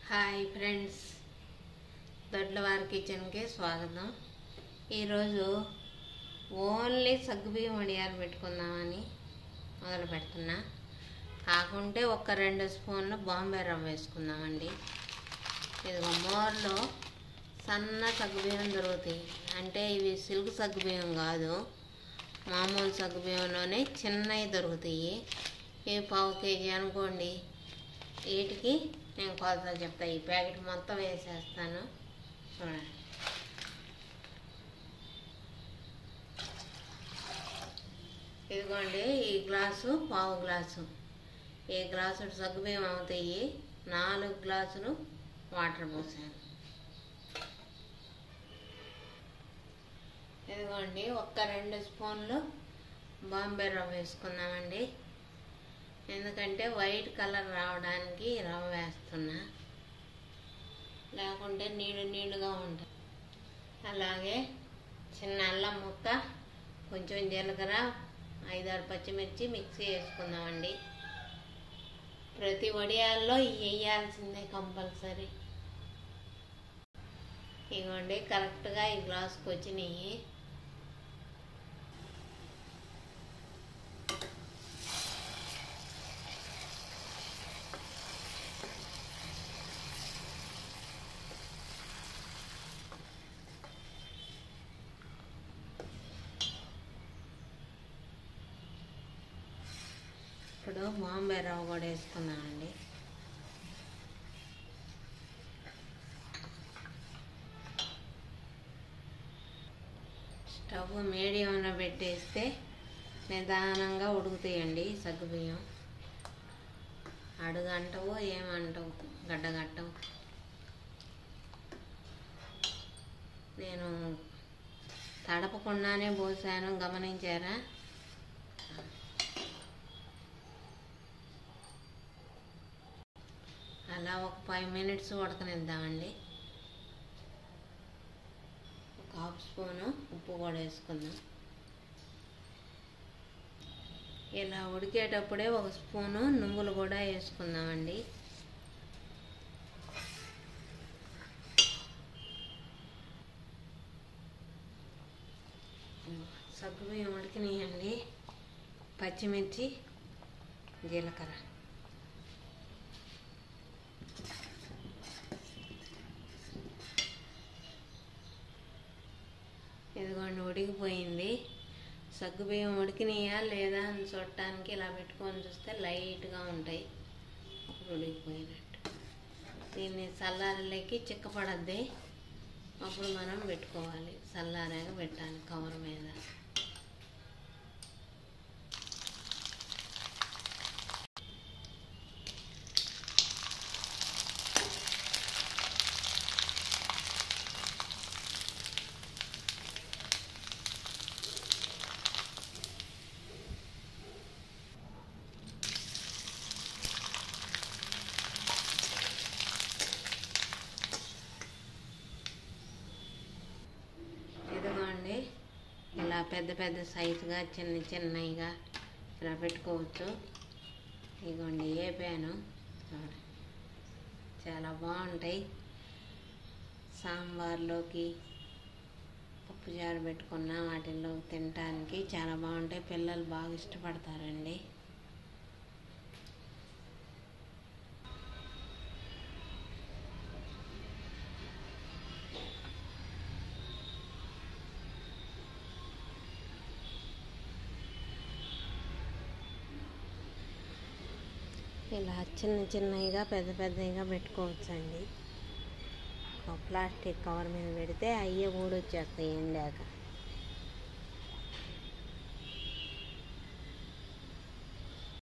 hi friends దొడ్లవారి కిచెన్కి స్వాగతం ఈరోజు ఓన్లీ సగ్గుబియ్యం వడియాలు పెట్టుకుందామని మొదలు పెడుతున్నా కాకుంటే ఒక రెండు స్పూన్లు బాంబే రవ్వ వేసుకుందామండి ఇదిగో మోర్లో సన్న సగ్గుబియ్యం దొరుకుతాయి అంటే ఇవి సిల్క్ సగ్గుబియ్యం కాదు మామూలు సగ్గుబియ్యంలోనే చిన్నవి దొరుకుతాయి ఇవి పావు కేజీ అనుకోండి వీటికి నేను కొలతలు చెప్తా ఈ ప్యాకెట్ మొత్తం వేసేస్తాను చూడండి ఇదిగోండి ఈ గ్లాసు పావు గ్లాసు ఈ గ్లాసు సగ్గుబియ్యం అవుతాయి నాలుగు గ్లాసులు వాటర్ పోసాను ఇదిగోండి ఒక్క రెండు స్పూన్లు బాంబే రవ్వ వేసుకుందామండి ఎందుకంటే వైట్ కలర్ రావడానికి రవ్వ వేస్తున్నా లేకుంటే నీళ్ళు నీళ్ళుగా ఉంటుంది అలాగే చిన్న అల్లం ముక్క కొంచెం జీలకర్ర ఐదారు పచ్చిమిర్చి మిక్సీ వేసుకుందామండి ప్రతి వడియాల్లో ఇవి వేయాల్సిందే కంపల్సరీ ఇవ్వండి కరెక్ట్గా ఈ గ్లాస్కి వచ్చినాయి ఇప్పుడు బాంబే రవ్వ కూడా వేసుకున్నామండి స్టవ్ మీడియంలో పెట్టేస్తే నిదానంగా ఉడుకుతాయండి సగ్గుబియ్యం అడుగంటవు ఏమంటవు గడ్డగట్టవు నేను తడపకుండానే పోసాను గమనించారా అలా ఒక ఫైవ్ మినిట్స్ ఉడకనిద్దామండి ఒక హాఫ్ స్పూను ఉప్పు కూడా వేసుకుందాం ఇలా ఉడికేటప్పుడే ఒక స్పూను నువ్వులు కూడా వేసుకుందామండి సగ్గుబియ్యం ఉడికినాయండి పచ్చిమిర్చి జీలకర్ర ఇదిగోండి ఉడికిపోయింది సగ్గుబియ్యం ఉడికినాయా లేదా అని చూడటానికి ఇలా పెట్టుకొని చూస్తే లైట్గా ఉంటాయి అప్పుడు ఉడికిపోయినట్టు దీన్ని చల్లారలేకి చిక్కపడద్ది అప్పుడు మనం పెట్టుకోవాలి చల్లారాక పెట్టాలి కవర్ మీద ఇదిగోండి ఇలా పెద్ద పెద్ద సైజుగా చిన్న చిన్నగా ఇలా పెట్టుకోవచ్చు ఇదిగోండి ఏ ప్యాను చాలా బాగుంటాయి సాంబార్లోకి పప్పుచారు పెట్టుకున్న వాటిల్లో తినటానికి చాలా బాగుంటాయి పిల్లలు బాగా ఇష్టపడతారండి ఇలా చిన్న చిన్నగా పెద్ద పెద్దగా పెట్టుకోవచ్చండి ఒక ప్లాస్టిక్ కవర్ మీద పెడితే అయ్యే ఊడొచ్చేస్తాయి ఎండాక